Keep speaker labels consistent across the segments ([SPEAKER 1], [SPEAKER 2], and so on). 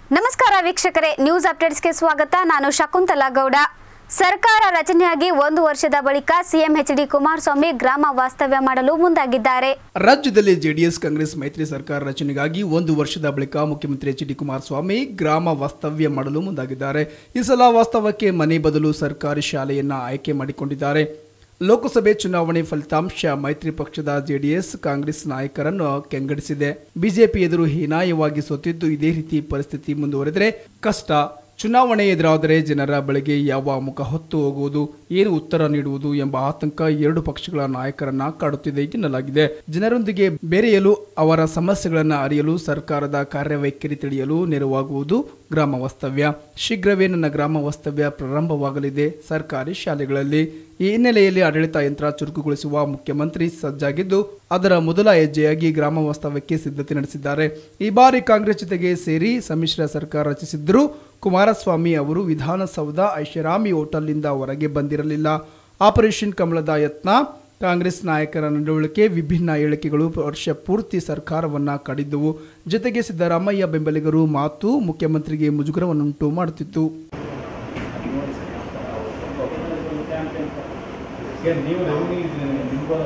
[SPEAKER 1] ನಮಸ್ಕಾರ ವೀಕ್ಷಕರೇ ನ್ಯೂಸ್ ಅಪ್ಡೇಟ್ಸ್ಗೆ ಸ್ವಾಗತ ನಾನು ಶಕುಂತಲಾ ಗೌಡ ಸರ್ಕಾರ ರಚನೆಯಾಗಿ ಒಂದು ವರ್ಷದ ಬಳಿಕ ಸಿಎಂ ಎಚ್ ಡಿ ಕುಮಾರಸ್ವಾಮಿ ಗ್ರಾಮ ವಾಸ್ತವ್ಯ ಮಾಡಲು ಮುಂದಾಗಿದ್ದಾರೆ
[SPEAKER 2] ರಾಜ್ಯದಲ್ಲಿ ಜೆಡಿಎಸ್ ಕಾಂಗ್ರೆಸ್ ಮೈತ್ರಿ ಸರ್ಕಾರ ರಚನೆಗಾಗಿ ಒಂದು ವರ್ಷದ ಬಳಿಕ ಮುಖ್ಯಮಂತ್ರಿ ಎಚ್ ಡಿ ಕುಮಾರಸ್ವಾಮಿ ಗ್ರಾಮ ವಾಸ್ತವ್ಯ ಮಾಡಲು ಮುಂದಾಗಿದ್ದಾರೆ ಈ ಸಲ ವಾಸ್ತವಕ್ಕೆ ಮನೆ ಬದಲು ಸರ್ಕಾರಿ ಶಾಲೆಯನ್ನ ಆಯ್ಕೆ ಮಾಡಿಕೊಂಡಿದ್ದಾರೆ ಲೋಕಸಭೆ ಚುನಾವಣೆ ಫಲಿತಾಂಶ ಮೈತ್ರಿ ಪಕ್ಷದ ಜೆಡಿಎಸ್ ಕಾಂಗ್ರೆಸ್ ನಾಯಕರನ್ನು ಕೆಂಗಡಿಸಿದೆ ಬಿಜೆಪಿ ಎದುರು ಹೀನಾಯವಾಗಿ ಸೋತಿದ್ದು ಇದೇ ರೀತಿ ಪರಿಸ್ಥಿತಿ ಮುಂದುವರೆದರೆ ಕಷ್ಟ ಚುನಾವಣೆ ಎದುರಾದರೆ ಜನರ ಬಳಿಗೆ ಯಾವ ಮುಖ ಹೊತ್ತು ಹೋಗುವುದು ಏನು ಉತ್ತರ ನೀಡುವುದು ಎಂಬ ಆತಂಕ ಎರಡು ಪಕ್ಷಗಳ ನಾಯಕರನ್ನ ಕಾಡುತ್ತಿದೆ ಎನ್ನಲಾಗಿದೆ ಜನರೊಂದಿಗೆ ಬೆರೆಯಲು ಅವರ ಸಮಸ್ಯೆಗಳನ್ನು ಅರಿಯಲು ಸರ್ಕಾರದ ಕಾರ್ಯವೈಖರಿ ತಿಳಿಯಲು ನೆರವಾಗುವುದು ಗ್ರಾಮ ವಾಸ್ತವ್ಯ ಶೀಘ್ರವೇ ನನ್ನ ಗ್ರಾಮ ವಾಸ್ತವ್ಯ ಪ್ರಾರಂಭವಾಗಲಿದೆ ಸರ್ಕಾರಿ ಶಾಲೆಗಳಲ್ಲಿ ಈ ಹಿನ್ನೆಲೆಯಲ್ಲಿ ಆಡಳಿತ ಯಂತ್ರ ಚುರುಕುಗೊಳಿಸುವ ಮುಖ್ಯಮಂತ್ರಿ ಸಜ್ಜಾಗಿದ್ದು ಅದರ ಮೊದಲ ಹೆಜ್ಜೆಯಾಗಿ ಗ್ರಾಮ ವಾಸ್ತವ್ಯಕ್ಕೆ ಸಿದ್ಧತೆ ನಡೆಸಿದ್ದಾರೆ ಈ ಬಾರಿ ಕಾಂಗ್ರೆಸ್ ಜೊತೆಗೆ ಸೇರಿ ಸಮ್ಮಿಶ್ರ ಸರ್ಕಾರ ರಚಿಸಿದ್ದರೂ ಕುಮಾರಸ್ವಾಮಿ ಅವರು ವಿಧಾನಸೌಧ ಐಷಾರಾಮಿ ಹೋಟೆಲ್ನಿಂದ ಹೊರಗೆ ಬಂದಿರಲಿಲ್ಲ ಆಪರೇಷನ್ ಕಮಲದ ಯತ್ನ ಕಾಂಗ್ರೆಸ್ ನಾಯಕರ ನಡವಳಿಕೆ ವಿಭಿನ್ನ ಹೇಳಿಕೆಗಳು ವರ್ಷ ಪೂರ್ತಿ ಸರ್ಕಾರವನ್ನ ಕಡಿದ್ದವು ಜೊತೆಗೆ ಸಿದ್ದರಾಮಯ್ಯ ಬೆಂಬಲಿಗರು ಮಾತು ಮುಖ್ಯಮಂತ್ರಿಗೆ ಮುಜುಗರವನ್ನುಂಟು ಮಾಡುತ್ತಿತ್ತು
[SPEAKER 3] ಏನು ನೀವು ರೆವಿನ್ಯೂ ಇದ್ರೆ ನಿಮ್ಗೂ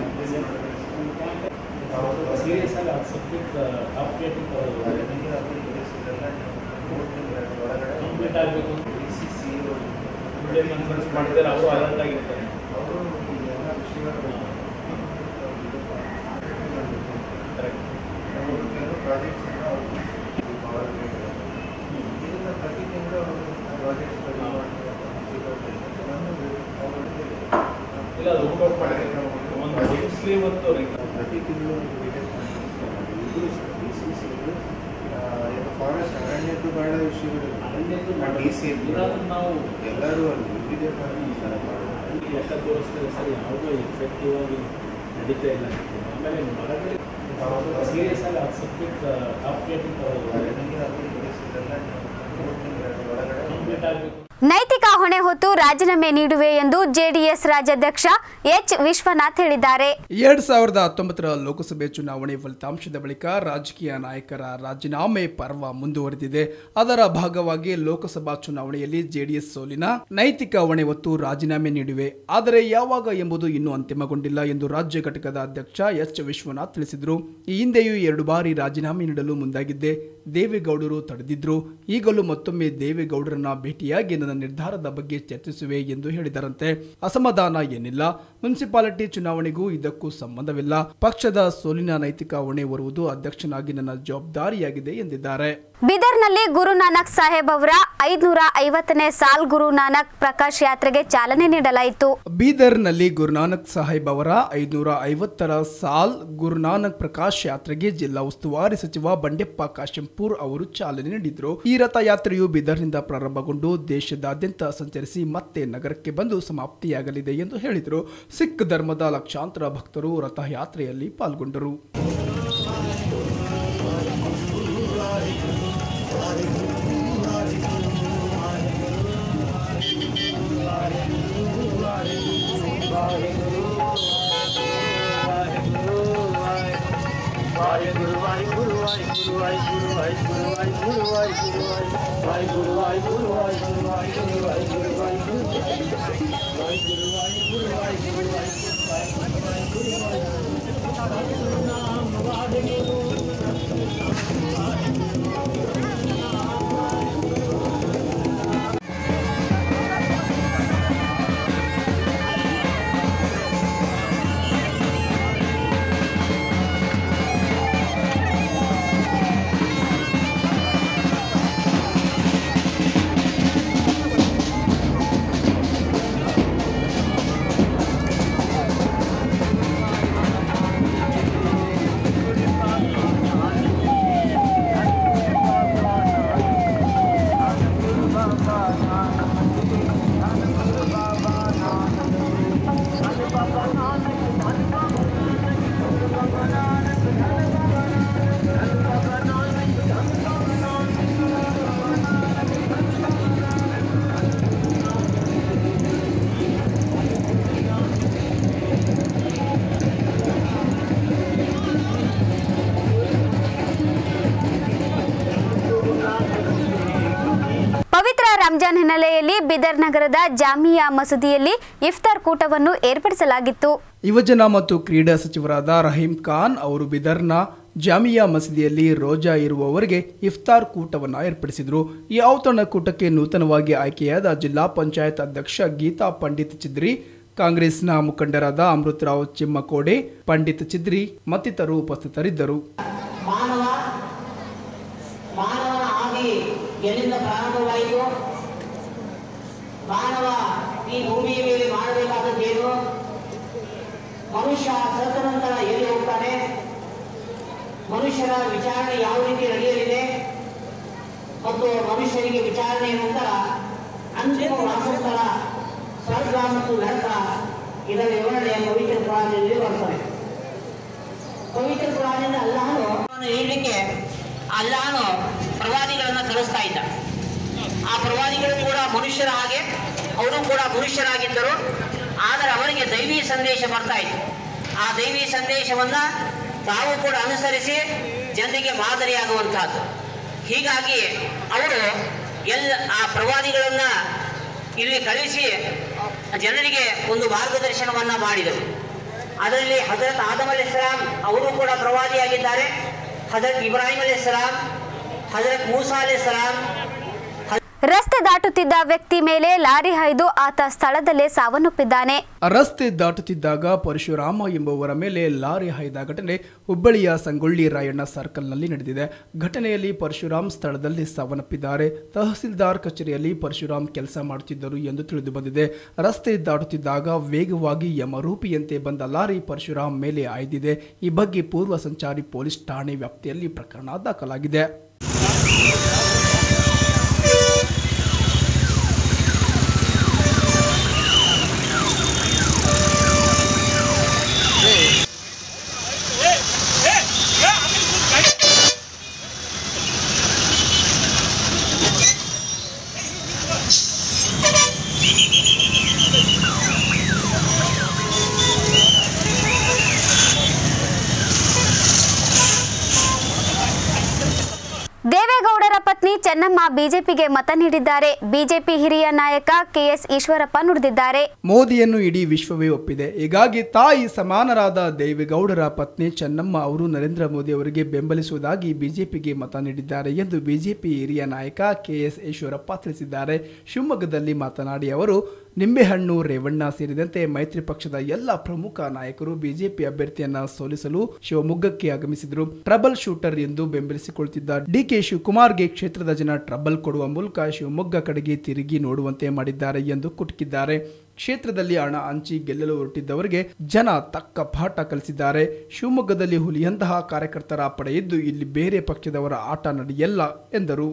[SPEAKER 3] ಸೀರಿಯಸ್ ಆಗಿ ಆ ಸಬ್ಜೆಕ್ಟ್ ಅಪ್ಡೇಟಿಂಗ್ ಕಂಪ್ಲೀಟ್ ಆಗಬೇಕು ಒಳ್ಳೆ ಕಾನ್ಫರೆನ್ಸ್ ಮಾಡಿದರೆ ಅವರು ಅಲರ್ಟ್ ಆಗಿರ್ತಾರೆ ಕರೆಕ್ಟ್ ಇಲ್ಲ ಅದು ವರ್ಕೌಟ್ ಮಾಡಿದ್ರೆ ಒಂದು ಮುಗಿಸ್ಲಿ ಮತ್ತು
[SPEAKER 4] ಪ್ರತಿ ತಿಂಗಳು ಫಾರೆಸ್ಟ್ ಅರಣ್ಯದ್ದು ಬಹಳ ವಿಷಯಗಳು ಡಿ ಸಿ
[SPEAKER 3] ಇದಾದ್ರೂ ನಾವು
[SPEAKER 4] ಎಲ್ಲರೂ ಅಲ್ಲಿ ವಿವಿಧ ಕಾರಣ
[SPEAKER 3] ಲೆಕ್ಕ ತೋರಿಸ್ತಾರೆ ಸರ್ ಯಾವುದೋ ಎಫೆಕ್ಟಿವ್ ಆಗಿ ನಡೀತಾ ಇಲ್ಲ ಆಮೇಲೆ ಮರಗಳು ಸೀರಿಯಸ್ ಆಗಿ ಆ ಸಬ್ಜೆಕ್ಟ್ ಅಪ್ಡೇಟಿಂಗ್ ಕಂಪ್ಲೀಟ್ ಆಗಬೇಕು
[SPEAKER 1] ನೈತಿಕ ಹೊಣೆ ಹೊತ್ತು ರಾಜೀನಾಮೆ ನೀಡುವೆ ಎಂದು ಜೆಡಿಎಸ್ ರಾಜ್ಯಾಧ್ಯಕ್ಷ ಎಚ್ ವಿಶ್ವನಾಥ್ ಹೇಳಿದ್ದಾರೆ
[SPEAKER 2] ಎರಡ್ ಸಾವಿರದ ಹತ್ತೊಂಬತ್ತರ ಲೋಕಸಭೆ ಚುನಾವಣೆ ಫಲಿತಾಂಶದ ಬಳಿಕ ರಾಜಕೀಯ ನಾಯಕರ ರಾಜೀನಾಮೆ ಪರ್ವ ಮುಂದುವರೆದಿದೆ ಅದರ ಭಾಗವಾಗಿ ಲೋಕಸಭಾ ಚುನಾವಣೆಯಲ್ಲಿ ಜೆಡಿಎಸ್ ಸೋಲಿನ ನೈತಿಕ ಹೊಣೆ ಹೊತ್ತು ರಾಜೀನಾಮೆ ನೀಡಿವೆ ಆದರೆ ಯಾವಾಗ ಎಂಬುದು ಇನ್ನೂ ಅಂತಿಮಗೊಂಡಿಲ್ಲ ಎಂದು ರಾಜ್ಯ ಘಟಕದ ಅಧ್ಯಕ್ಷ ಎಚ್ ವಿಶ್ವನಾಥ್ ತಿಳಿಸಿದರು ಈ ಹಿಂದೆಯೂ ಎರಡು ಬಾರಿ ರಾಜೀನಾಮೆ ನೀಡಲು ಮುಂದಾಗಿದ್ದೆ ದೇವೇಗೌಡರು ತಡೆದಿದ್ರು ಈಗಲೂ ಮತ್ತೊಮ್ಮೆ ದೇವೇಗೌಡರನ್ನ ಭೇಟಿಯಾಗಿ ನನ್ನ ನಿರ್ಧಾರದ ಬಗ್ಗೆ ಚರ್ಚಿಸುವೆ ಎಂದು ಹೇಳಿದರಂತೆ ಅಸಮಾಧಾನ ಏನಿಲ್ಲ ಮುನ್ಸಿಪಾಲಿಟಿ ಚುನಾವಣೆಗೂ ಇದಕ್ಕೂ ಸಂಬಂಧವಿಲ್ಲ ಪಕ್ಷದ ಸೋಲಿನ ನೈತಿಕ ಹೊಣೆ ಹೊರುವುದು ಅಧ್ಯಕ್ಷನಾಗಿ ನನ್ನ ಜವಾಬ್ದಾರಿಯಾಗಿದೆ ಎಂದಿದ್ದಾರೆ
[SPEAKER 1] ಬೀದರ್ನಲ್ಲಿ ಗುರು ನಾನಕ್ ಸಾಹೇಬ್ ಅವರ ಐದ್ನೂರ ಐವತ್ತನೇ ಸಾಲ್ ಗುರು ನಾನಕ್ ಪ್ರಕಾಶ್ ಯಾತ್ರೆಗೆ ಚಾಲನೆ ನೀಡಲಾಯಿತು
[SPEAKER 2] ಬೀದರ್ನಲ್ಲಿ ಗುರುನಾನಕ್ ಸಾಹೇಬ್ ಅವರ ಐದುನೂರ ಐವತ್ತರ ಸಾಲ್ ಗುರುನಾನಕ್ ಪ್ರಕಾಶ್ ಯಾತ್ರೆಗೆ ಜಿಲ್ಲಾ ಉಸ್ತುವಾರಿ ಸಚಿವ ಬಂಡೆಪ್ಪ ಕಾಶೆಂಪೂರ್ ಅವರು ಚಾಲನೆ ನೀಡಿದರು ಈ ರಥಯಾತ್ರೆಯು ಬೀದರ್ನಿಂದ ಪ್ರಾರಂಭಗೊಂಡು ದೇಶದಾದ್ಯಂತ ಸಂಚರಿಸಿ ಮತ್ತೆ ನಗರಕ್ಕೆ ಬಂದು ಸಮಾಪ್ತಿಯಾಗಲಿದೆ ಎಂದು ಹೇಳಿದರು ಸಿಖ್ ಧರ್ಮದ ಲಕ್ಷಾಂತರ ಭಕ್ತರು ರಥಯಾತ್ರೆಯಲ್ಲಿ ಪಾಲ್ಗೊಂಡರು
[SPEAKER 1] ರಂಜಾನ್ ಹಿನ್ನೆಲೆಯಲ್ಲಿ ಬಿದರ್ ನಗರದ ಜಾಮಿಯಾ ಮಸೂದಿಯಲ್ಲಿ ಇಫ್ತಾರ್ ಕೂಟವನ್ನು ಏರ್ಪಡಿಸಲಾಗಿತ್ತು
[SPEAKER 2] ಯುವಜನ ಮತ್ತು ಕ್ರೀಡಾ ಸಚಿವರಾದ ರಹೀಂ ಖಾನ್ ಅವರು ಬಿದರ್ನ ಜಾಮಿಯಾ ಮಸೀದಿಯಲ್ಲಿ ರೋಜಾ ಇರುವವರಿಗೆ ಇಫ್ತಾರ್ ಕೂಟವನ್ನು ಏರ್ಪಡಿಸಿದರು ಈ ಔತಣ ಕೂಟಕ್ಕೆ ನೂತನವಾಗಿ ಆಯ್ಕೆಯಾದ ಜಿಲ್ಲಾ ಪಂಚಾಯತ್ ಅಧ್ಯಕ್ಷ ಗೀತಾ ಪಂಡಿತ್ ಚಿದ್ರಿ ಕಾಂಗ್ರೆಸ್ನ ಮುಖಂಡರಾದ ಅಮೃತರಾವ್ ಚಿಮ್ಮಕೋಡೆ ಪಂಡಿತ್ ಚಿದ್ರಿ ಮತ್ತಿತರರು ಉಪಸ್ಥಿತರಿದ್ದರು
[SPEAKER 5] ಮಾನವ ಮಾನವನ ಆದಿ ಎಲ್ಲಿಂದ ಪ್ರಾರಂಭವಾಯಿತು ಮಾನವ ಈ ಭೂಮಿಯ ಮೇಲೆ ಮಾಡಬೇಕಾದದ್ದೇನು ಮನುಷ್ಯ ಸತ್ತ ನಂತರ ಎಲ್ಲಿ ಹೋಗ್ತಾನೆ ಮನುಷ್ಯರ ವಿಚಾರಣೆ ಯಾವ ರೀತಿ ನಡೆಯಲಿದೆ ಮತ್ತು ಮನುಷ್ಯರಿಗೆ ವಿಚಾರಣೆಯ ನಂತರ ಅಂತಿಮ ವಾಸಸ್ಥಳ ಸ್ವರ್ಗ ಮತ್ತು ನರಕ ಇದರ ವಿವರಣೆ ಪವಿತ್ರ ಪುರಾಣದಲ್ಲಿ ಬರ್ತದೆ ಪವಿತ್ರ ಪುರಾಣದಿಂದ ಅಲ್ಲಾನು ಹೇಳಲಿಕ್ಕೆ ಅಲ್ಲಾನು ಪ್ರವಾದಿಗಳನ್ನ ಕಳಿಸ್ತಾ ಇದ್ದ ಆ ಪ್ರವಾದಿಗಳು ಕೂಡ ಮನುಷ್ಯರ ಹಾಗೆ ಅವರು ಕೂಡ ಮನುಷ್ಯರಾಗಿದ್ದರು ಆದರೆ ಅವರಿಗೆ ದೈವಿ ಸಂದೇಶ ಬರ್ತಾ ಇತ್ತು ಆ ದೈವಿ ಸಂದೇಶವನ್ನ ತಾವು ಕೂಡ ಅನುಸರಿಸಿ ಜನರಿಗೆ ಮಾದರಿಯಾಗುವಂತಹದ್ದು ಹೀಗಾಗಿ ಅವರು ಎಲ್ಲ ಆ ಪ್ರವಾದಿಗಳನ್ನ ಇಲ್ಲಿ ಕಳಿಸಿ ಜನರಿಗೆ ಒಂದು ಮಾರ್ಗದರ್ಶನವನ್ನ ಮಾಡಿದರು ಅದರಲ್ಲಿ ಹಜರತ್ ಆದಮ್ ಅಲಿ ಇಸ್ಲಾಂ ಅವರು ಕೂಡ ಪ್ರವಾದಿಯಾಗಿದ್ದಾರೆ ಹಜರತ್ ಇಬ್ರಾಹಿಂ ಅಲಿ ಇಸ್ಲಾಂ ಹಜರತ್ ಮೂಸಾ ಅಲಿ ಇಸ್ಲಾಂ
[SPEAKER 1] ರಸ್ತೆ ದಾಟುತ್ತಿದ್ದ ವ್ಯಕ್ತಿ ಮೇಲೆ ಲಾರಿ ಹೈದು ಆತ ಸ್ಥಳದಲ್ಲೇ ಸಾವನ್ನಪ್ಪಿದ್ದಾನೆ
[SPEAKER 2] ರಸ್ತೆ ದಾಟುತ್ತಿದ್ದಾಗ ಪರಶುರಾಮ ಎಂಬುವರ ಮೇಲೆ ಲಾರಿ ಹಾಯ್ದ ಘಟನೆ ಹುಬ್ಬಳ್ಳಿಯ ಸಂಗೊಳ್ಳಿ ರಾಯಣ್ಣ ಸರ್ಕಲ್ನಲ್ಲಿ ನಡೆದಿದೆ ಘಟನೆಯಲ್ಲಿ ಪರಶುರಾಮ್ ಸ್ಥಳದಲ್ಲಿ ಸಾವನ್ನಪ್ಪಿದ್ದಾರೆ ತಹಸೀಲ್ದಾರ್ ಕಚೇರಿಯಲ್ಲಿ ಪರಶುರಾಮ್ ಕೆಲಸ ಮಾಡುತ್ತಿದ್ದರು ಎಂದು ತಿಳಿದು ಬಂದಿದೆ ರಸ್ತೆ ದಾಟುತ್ತಿದ್ದಾಗ ವೇಗವಾಗಿ ಯಮರೂಪಿಯಂತೆ ಬಂದ ಲಾರಿ ಪರಶುರಾಮ್ ಮೇಲೆ ಹಾಯ್ದಿದೆ ಈ ಬಗ್ಗೆ ಪೂರ್ವ ಸಂಚಾರಿ ಪೊಲೀಸ್ ಠಾಣೆ ವ್ಯಾಪ್ತಿಯಲ್ಲಿ ಪ್ರಕರಣ ದಾಖಲಾಗಿದೆ
[SPEAKER 1] ದೇವೇಗೌಡರ ಪತ್ನಿ ಚೆನ್ನಮ್ಮ ಬಿಜೆಪಿಗೆ ಮತ ನೀಡಿದ್ದಾರೆ ಬಿಜೆಪಿ ಹಿರಿಯ ನಾಯಕ ಕೆಎಸ್ ಈಶ್ವರಪ್ಪ ನುಡಿದಿದ್ದಾರೆ
[SPEAKER 2] ಮೋದಿಯನ್ನು ಇಡೀ ವಿಶ್ವವೇ ಒಪ್ಪಿದೆ ಹೀಗಾಗಿ ತಾಯಿ ಸಮಾನರಾದ ದೇವೇಗೌಡರ ಪತ್ನಿ ಚೆನ್ನಮ್ಮ ಅವರು ನರೇಂದ್ರ ಮೋದಿ ಅವರಿಗೆ ಬೆಂಬಲಿಸುವುದಾಗಿ ಬಿಜೆಪಿಗೆ ಮತ ನೀಡಿದ್ದಾರೆ ಎಂದು ಬಿಜೆಪಿ ಹಿರಿಯ ನಾಯಕ ಕೆಎಸ್ ಈಶ್ವರಪ್ಪ ತಿಳಿಸಿದ್ದಾರೆ ಶಿವಮೊಗ್ಗದಲ್ಲಿ ಮಾತನಾಡಿ ಅವರು ನಿಂಬೆಹಣ್ಣು ರೇವಣ್ಣ ಸೇರಿದಂತೆ ಮೈತ್ರಿ ಪಕ್ಷದ ಎಲ್ಲ ಪ್ರಮುಖ ನಾಯಕರು ಬಿಜೆಪಿ ಅಭ್ಯರ್ಥಿಯನ್ನ ಸೋಲಿಸಲು ಶಿವಮೊಗ್ಗಕ್ಕೆ ಆಗಮಿಸಿದರು ಟ್ರಬಲ್ ಶೂಟರ್ ಎಂದು ಬೆಂಬಲಿಸಿಕೊಳ್ತಿದ್ದ ಡಿಕೆ ಶಿವಕುಮಾರ್ಗೆ ಕ್ಷೇತ್ರದ ಜನ ಟ್ರಬಲ್ ಕೊಡುವ ಮೂಲಕ ಶಿವಮೊಗ್ಗ ಕಡೆಗೆ ತಿರುಗಿ ನೋಡುವಂತೆ ಮಾಡಿದ್ದಾರೆ ಎಂದು ಕುಟುಕಿದ್ದಾರೆ ಕ್ಷೇತ್ರದಲ್ಲಿ ಹಣ ಹಂಚಿ ಗೆಲ್ಲಲು ಹೊರಟಿದ್ದವರಿಗೆ ಜನ ತಕ್ಕ ಪಾಠ ಕಲಿಸಿದ್ದಾರೆ ಶಿವಮೊಗ್ಗದಲ್ಲಿ ಹುಲಿಯಂತಹ ಕಾರ್ಯಕರ್ತರ ಪಡೆಯಿದ್ದು ಇಲ್ಲಿ ಬೇರೆ ಪಕ್ಷದವರ ಆಟ ನಡೆಯಲ್ಲ ಎಂದರು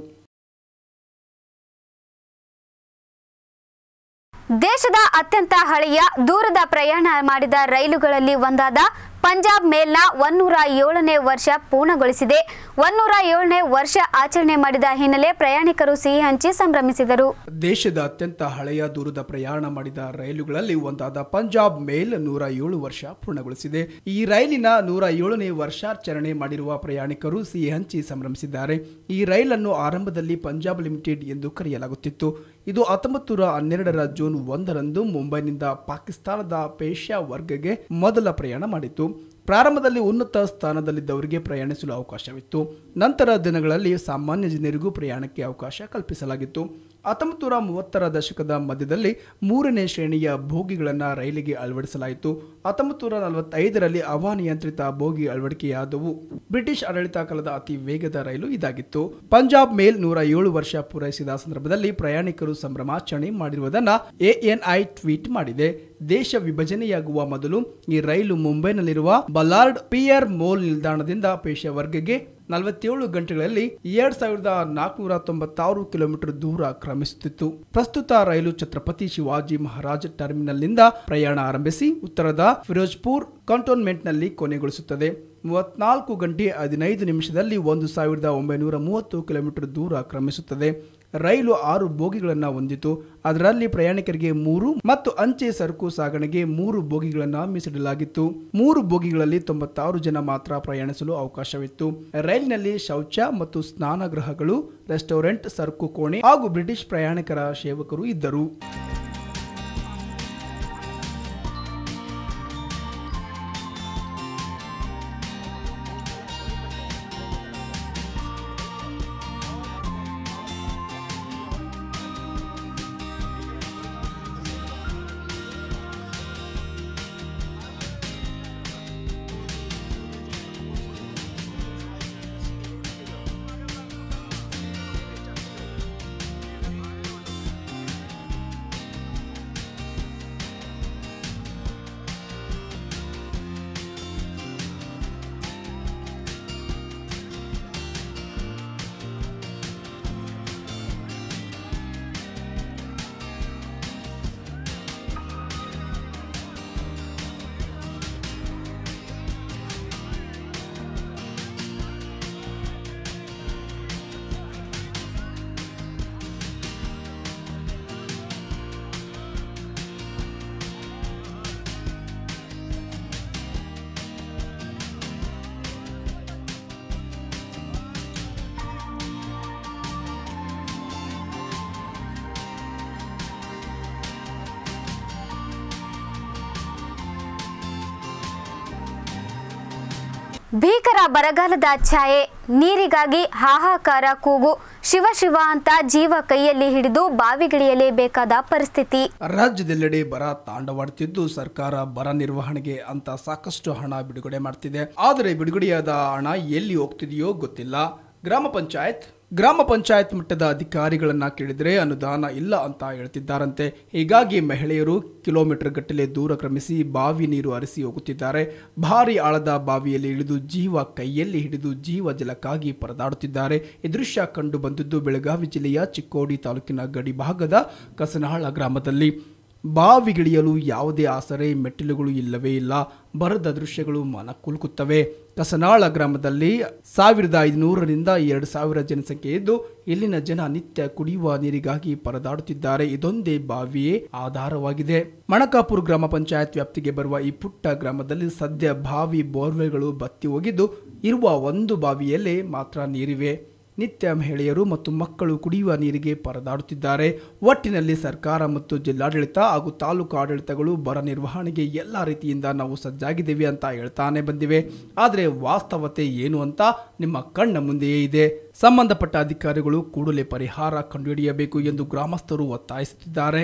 [SPEAKER 1] ದೇಶದ ಅತ್ಯಂತ ಹಳೆಯ ದೂರದ ಪ್ರಯಾಣ ಮಾಡಿದ ರೈಲುಗಳಲ್ಲಿ ಒಂದಾದ ಪಂಜಾಬ್ ಮೇಲ್ನ ಒನ್ನೂರ ಏಳನೇ ವರ್ಷ ಪೂರ್ಣಗೊಳಿಸಿದೆ ಒನ್ನೂರ ಏಳನೇ ವರ್ಷ ಆಚರಣೆ ಮಾಡಿದ ಹಿನ್ನೆಲೆ ಪ್ರಯಾಣಿಕರು ಸಿಹಿ ಹಂಚಿ ಸಂಭ್ರಮಿಸಿದರು
[SPEAKER 2] ದೇಶದ ಅತ್ಯಂತ ಹಳೆಯ ದೂರದ ಪ್ರಯಾಣ ಮಾಡಿದ ರೈಲುಗಳಲ್ಲಿ ಒಂದಾದ ಪಂಜಾಬ್ ಮೇಲ್ ನೂರ ಏಳು ವರ್ಷ ಪೂರ್ಣಗೊಳಿಸಿದೆ ಈ ರೈಲಿನ ನೂರ ಏಳನೇ ವರ್ಷಾಚರಣೆ ಮಾಡಿರುವ ಪ್ರಯಾಣಿಕರು ಸಿಹಿ ಹಂಚಿ ಸಂಭ್ರಮಿಸಿದ್ದಾರೆ ಈ ರೈಲನ್ನು ಆರಂಭದಲ್ಲಿ ಪಂಜಾಬ್ ಲಿಮಿಟೆಡ್ ಎಂದು ಕರೆಯಲಾಗುತ್ತಿತ್ತು ಇದು ಹತ್ತೊಂಬತ್ತು ನೂರ ಹನ್ನೆರಡರ ಜೂನ್ ಒಂದರಂದು ಮುಂಬೈನಿಂದ ಪಾಕಿಸ್ತಾನದ ಪೇಶ್ಯಾ ವರ್ಗಗೆ ಮೊದಲ ಪ್ರಯಾಣ ಮಾಡಿತು ಪ್ರಾರಂಭದಲ್ಲಿ ಉನ್ನತ ಸ್ಥಾನದಲ್ಲಿದ್ದವರಿಗೆ ಪ್ರಯಾಣಿಸಲು ಅವಕಾಶವಿತ್ತು ನಂತರ ದಿನಗಳಲ್ಲಿ ಸಾಮಾನ್ಯ ಜನರಿಗೂ ಪ್ರಯಾಣಕ್ಕೆ ಅವಕಾಶ ಕಲ್ಪಿಸಲಾಗಿತ್ತು ಹತ್ತೊಂಬತ್ತು ನೂರ ಮೂವತ್ತರ ದಶಕದ ಮಧ್ಯದಲ್ಲಿ ಮೂರನೇ ಶ್ರೇಣಿಯ ಬೋಗಿಗಳನ್ನು ರೈಲಿಗೆ ಅಳವಡಿಸಲಾಯಿತು ಹತ್ತೊಂಬತ್ತು ನೂರ ನಲವತ್ತೈದರಲ್ಲಿ ಹವಾನಿಯಂತ್ರಿತ ಬೋಗಿ ಅಳವಡಿಕೆಯಾದವು ಬ್ರಿಟಿಷ್ ಆಡಳಿತ ಕಾಲದ ಅತಿ ವೇಗದ ರೈಲು ಇದಾಗಿತ್ತು ಪಂಜಾಬ್ ಮೇಲ್ ನೂರ ಏಳು ವರ್ಷ ಪೂರೈಸಿದ ಸಂದರ್ಭದಲ್ಲಿ ಪ್ರಯಾಣಿಕರು ಸಂಭ್ರಮಾಚರಣೆ ಮಾಡಿರುವುದನ್ನು ಎಎನ್ಐ ಟ್ವೀಟ್ ಮಾಡಿದೆ ದೇಶ ವಿಭಜನೆಯಾಗುವ ಮೊದಲು ಈ ರೈಲು ಮುಂಬೈನಲ್ಲಿರುವ ಬಲಾರ್ಡ್ ಪಿಯರ್ ಮೋಲ್ ನಿಲ್ದಾಣದಿಂದ ಪೇಶಾವರ್ಗ್ಗೆ ನಲವತ್ತೇಳು ಗಂಟೆಗಳಲ್ಲಿ ಎರಡ್ ಸಾವಿರದ ನಾಲ್ಕುನೂರ ತೊಂಬತ್ತಾರು ಕಿಲೋಮೀಟರ್ ದೂರ ಕ್ರಮಿಸುತ್ತಿತ್ತು ಪ್ರಸ್ತುತ ರೈಲು ಛತ್ರಪತಿ ಶಿವಾಜಿ ಮಹಾರಾಜ್ ಟರ್ಮಿನಲ್ನಿಂದ ಪ್ರಯಾಣ ಆರಂಭಿಸಿ ಉತ್ತರದ ಫಿರೋಜ್ಪುರ್ ಕಂಟೋನ್ಮೆಂಟ್ನಲ್ಲಿ ಕೊನೆಗೊಳಿಸುತ್ತದೆ ಮೂವತ್ನಾಲ್ಕು ಗಂಟೆ ಹದಿನೈದು ನಿಮಿಷದಲ್ಲಿ ಒಂದು ಸಾವಿರದ ಒಂಬೈನೂರ ಮೂವತ್ತು ಕಿಲೋಮೀಟರ್ ದೂರ ಕ್ರಮಿಸುತ್ತದೆ ರೈಲು ಆರು ಬೋಗಿಗಳನ್ನು ಹೊಂದಿತು ಅದರಲ್ಲಿ ಪ್ರಯಾಣಿಕರಿಗೆ ಮೂರು ಮತ್ತು ಅಂಚೆ ಸರಕು ಸಾಗಣೆಗೆ ಮೂರು ಬೋಗಿಗಳನ್ನು ಮೀಸಲಿಡಲಾಗಿತ್ತು ಮೂರು ಬೋಗಿಗಳಲ್ಲಿ ತೊಂಬತ್ತಾರು ಜನ ಮಾತ್ರ ಪ್ರಯಾಣಿಸಲು ಅವಕಾಶವಿತ್ತು ರೈಲಿನಲ್ಲಿ ಶೌಚ ಮತ್ತು ಸ್ನಾನಗೃಹಗಳು ರೆಸ್ಟೋರೆಂಟ್ ಸರಕು ಕೋಣೆ ಹಾಗೂ ಬ್ರಿಟಿಷ್ ಪ್ರಯಾಣಿಕರ ಸೇವಕರು ಇದ್ದರು
[SPEAKER 1] ಭೀಕರ ಬರಗಾಲದ ಛಾಯೆ ನೀರಿಗಾಗಿ ಹಾಹಾಕಾರ ಕೂಗು ಶಿವ ಶಿವ ಅಂತ ಜೀವ ಕೈಯಲ್ಲಿ ಹಿಡಿದು ಬಾವಿಗಿಳಿಯಲೇಬೇಕಾದ ಪರಿಸ್ಥಿತಿ
[SPEAKER 2] ರಾಜ್ಯದೆಲ್ಲೆಡೆ ಬರ ತಾಂಡವಾಡುತ್ತಿದ್ದು ಸರ್ಕಾರ ಬರ ನಿರ್ವಹಣೆಗೆ ಅಂತ ಸಾಕಷ್ಟು ಹಣ ಬಿಡುಗಡೆ ಮಾಡ್ತಿದೆ ಆದರೆ ಬಿಡುಗಡೆಯಾದ ಹಣ ಎಲ್ಲಿ ಹೋಗ್ತಿದೆಯೋ ಗೊತ್ತಿಲ್ಲ ಗ್ರಾಮ ಪಂಚಾಯತ್ ಗ್ರಾಮ ಪಂಚಾಯತ್ ಮಟ್ಟದ ಅಧಿಕಾರಿಗಳನ್ನ ಕೇಳಿದರೆ ಅನುದಾನ ಇಲ್ಲ ಅಂತ ಹೇಳ್ತಿದ್ದಾರಂತೆ ಹೀಗಾಗಿ ಮಹಿಳೆಯರು ಕಿಲೋಮೀಟರ್ ಗಟ್ಟಲೆ ದೂರ ಕ್ರಮಿಸಿ ಬಾವಿ ನೀರು ಹರಿಸಿ ಹೋಗುತ್ತಿದ್ದಾರೆ ಭಾರಿ ಆಳದ ಬಾವಿಯಲ್ಲಿ ಇಳಿದು ಜೀವ ಕೈಯಲ್ಲಿ ಹಿಡಿದು ಜೀವ ಜಲಕ್ಕಾಗಿ ಪರದಾಡುತ್ತಿದ್ದಾರೆ ಈ ದೃಶ್ಯ ಕಂಡು ಬಂದಿದ್ದು ಬೆಳಗಾವಿ ಜಿಲ್ಲೆಯ ಚಿಕ್ಕೋಡಿ ತಾಲೂಕಿನ ಗಡಿ ಭಾಗದ ಕಸನಹಾಳ ಗ್ರಾಮದಲ್ಲಿ ಬಾವಿಗಿಳಿಯಲು ಯಾವುದೇ ಆಸರೆ ಮೆಟ್ಟಿಲುಗಳು ಇಲ್ಲವೇ ಇಲ್ಲ ಬರದ ದೃಶ್ಯಗಳು ಮನ ಕುಲುಕುತ್ತವೆ ಕಸನಾಳ ಗ್ರಾಮದಲ್ಲಿ ಸಾವಿರದ ಐದುನೂರರಿಂದ ಎರಡು ಸಾವಿರ ಜನಸಂಖ್ಯೆ ಇದ್ದು ಇಲ್ಲಿನ ಜನ ನಿತ್ಯ ಕುಡಿಯುವ ನೀರಿಗಾಗಿ ಪರದಾಡುತ್ತಿದ್ದಾರೆ ಇದೊಂದೇ ಬಾವಿಯೇ ಆಧಾರವಾಗಿದೆ ಮಣಕಾಪುರ ಗ್ರಾಮ ಪಂಚಾಯತ್ ವ್ಯಾಪ್ತಿಗೆ ಬರುವ ಈ ಪುಟ್ಟ ಗ್ರಾಮದಲ್ಲಿ ಸದ್ಯ ಬಾವಿ ಬೋರ್ವೆಲ್ಗಳು ಬತ್ತಿ ಹೋಗಿದ್ದು ಇರುವ ಒಂದು ಬಾವಿಯಲ್ಲೇ ಮಾತ್ರ ನೀರಿವೆ ನಿತ್ಯ ಮಹಿಳೆಯರು ಮತ್ತು ಮಕ್ಕಳು ಕುಡಿಯುವ ನೀರಿಗೆ ಪರದಾಡುತ್ತಿದ್ದಾರೆ ಒಟ್ಟಿನಲ್ಲಿ ಸರ್ಕಾರ ಮತ್ತು ಜಿಲ್ಲಾಡಳಿತ ಹಾಗೂ ತಾಲೂಕು ಆಡಳಿತಗಳು ಬರ ನಿರ್ವಹಣೆಗೆ ಎಲ್ಲ ರೀತಿಯಿಂದ ನಾವು ಸಜ್ಜಾಗಿದ್ದೇವೆ ಅಂತ ಹೇಳ್ತಾನೆ ಬಂದಿವೆ ಆದರೆ ವಾಸ್ತವತೆ ಏನು ಅಂತ ನಿಮ್ಮ ಕಣ್ಣ ಮುಂದೆಯೇ ಇದೆ ಸಂಬಂಧಪಟ್ಟ ಅಧಿಕಾರಿಗಳು ಕೂಡಲೇ ಪರಿಹಾರ ಕಂಡುಹಿಡಿಯಬೇಕು ಎಂದು ಗ್ರಾಮಸ್ಥರು ಒತ್ತಾಯಿಸುತ್ತಿದ್ದಾರೆ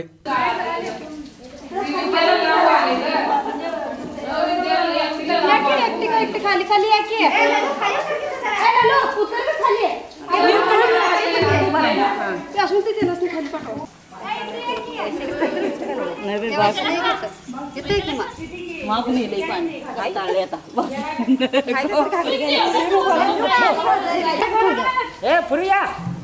[SPEAKER 6] खाली खाली याकी हॅलो उतर खाली असून ते दिलंच नाही खाली पाठव येतोय की मग
[SPEAKER 7] माप नाही लई पाणी हाताळले आता ए प्रिया